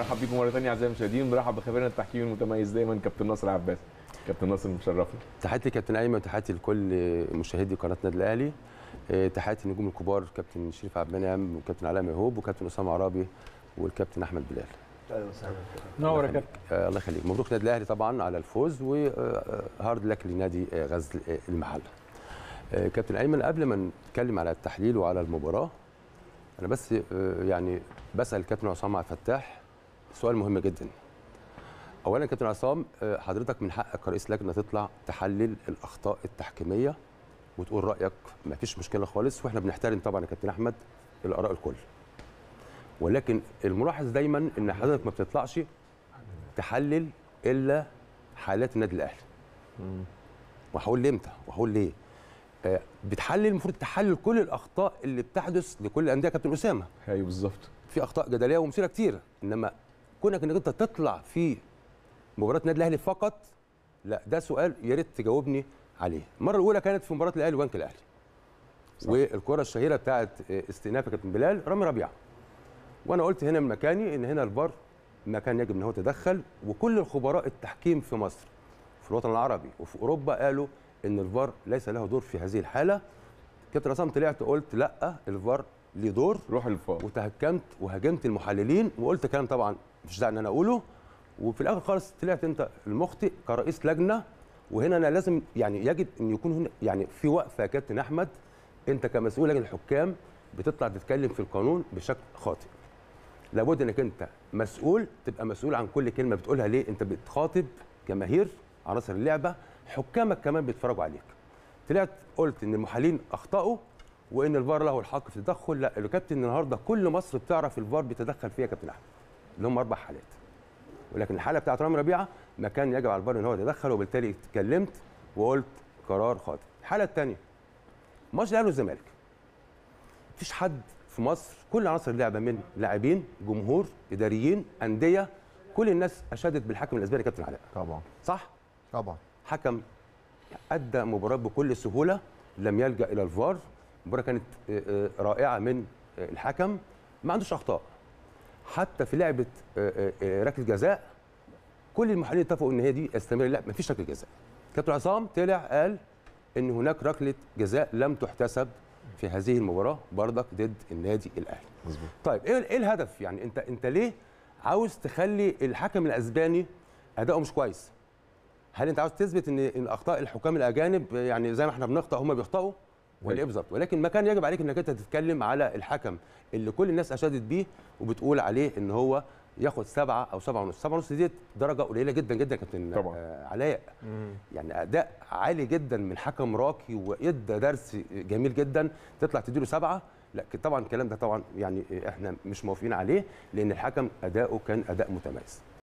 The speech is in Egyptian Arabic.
بنرحب بيكم مره ثانيه اعزائي المشاهدين بنرحب بخبيرنا التحكيمي المتميز دايما كابتن ناصر عباس كابتن ناصر مشرفنا تحياتي كابتن ايمن وتحياتي لكل مشاهدي قناه النادي الاهلي آه، تحياتي النجوم الكبار كابتن شريف عبد المنعم وكابتن علاء ميهوب وكابتن اسامه عرابي والكابتن احمد بلال نور يا الله كابتن يخليك. آه، الله يخليك مبروك النادي الاهلي طبعا على الفوز وهارد لك لنادي آه، غزل آه، المحله آه، كابتن ايمن قبل ما نتكلم على التحليل وعلى المباراه انا بس آه، يعني بسال الكابتن عصام عبد الفتاح سؤال مهم جدا اولا كابتن عصام آه، حضرتك من حقك كرئيس لجنه تطلع تحلل الاخطاء التحكيميه وتقول رايك ما فيش مشكله خالص واحنا بنحترم طبعا يا كابتن احمد الاراء الكل ولكن الملاحظ دايما ان حضرتك ما بتطلعش تحلل الا حالات النادي الاهلي وهقول ليه امتى وهقول ليه آه، بتحلل المفروض تحلل كل الاخطاء اللي بتحدث لكل الانديه يا كابتن اسامه ايوه بالظبط في اخطاء جدليه ومثيره كتيره انما كونك انك انت تطلع في مباراه النادي الاهلي فقط لا ده سؤال يا ريت تجاوبني عليه المره الاولى كانت في مباراه الاهلي وبنك الاهلي والكره الشهيره بتاعت استئناف يا كابتن بلال رامي ربيعه وانا قلت هنا من مكاني ان هنا الفار مكان يجب ان هو يتدخل وكل الخبراء التحكيم في مصر في الوطن العربي وفي اوروبا قالوا ان الفار ليس له دور في هذه الحاله كابتن عصام طلعت قلت لا الفار ليه دور روح الفار وتهكمت وهاجمت المحللين وقلت كلام طبعا مش داعي ان انا اقوله وفي الاخر خالص طلعت انت المخطئ كرئيس لجنه وهنا انا لازم يعني يجب ان يكون هنا يعني في وقفه يا كابتن احمد انت كمسؤول لجنه الحكام بتطلع تتكلم في القانون بشكل خاطئ لابد انك انت مسؤول تبقى مسؤول عن كل كلمه بتقولها ليه انت بتخاطب جماهير عناصر اللعبه حكامك كمان بيتفرجوا عليك طلعت قلت ان المحللين اخطاوا وان الفار له الحق في التدخل لا يا كابتن النهارده كل مصر بتعرف الفار بيتدخل فيها يا كابتن احمد اللي هم اربع حالات ولكن الحاله بتاعت رامي ربيعه ما كان يجب على الفار ان هو يتدخل وبالتالي اتكلمت وقلت قرار خاطئ الحاله الثانيه ماتش الاهلي والزمالك مفيش حد في مصر كل عناصر اللعبه من لاعبين جمهور اداريين انديه كل الناس اشادت بالحكم الاسباني يا كابتن علاء طبعا صح طبعا حكم ادى مباراه بكل سهوله لم يلجا الى الفار المباراه كانت آه، آه، رائعه من آه، الحكم ما عندوش اخطاء حتى في لعبه آه، آه، آه، ركله جزاء كل المحللين اتفقوا ان هي دي استمر لا مفيش ركله جزاء كابتن عصام طلع قال ان هناك ركله جزاء لم تحتسب في هذه المباراه برضك ضد النادي الاهلي مظبوط طيب ايه ايه الهدف يعني انت انت ليه عاوز تخلي الحكم الاسباني اداؤه مش كويس هل انت عاوز تثبت ان ان اخطاء الحكام الاجانب يعني زي ما احنا بنخطا هم بيخطئوا ولا ايه بالظبط ولكن ما كان يجب عليك انك انت تتكلم على الحكم اللي كل الناس اشادت بيه وبتقول عليه ان هو ياخد سبعة او سبعة ونص سبعة ونص دي درجة قليلة جدا جدا يا كابتن طبعا. آه، علاء يعني اداء عالي جدا من حكم راقي وادى درس جميل جدا تطلع تديله سبعة لا طبعا الكلام ده طبعا يعني احنا مش موافقين عليه لان الحكم اداؤه كان اداء متميز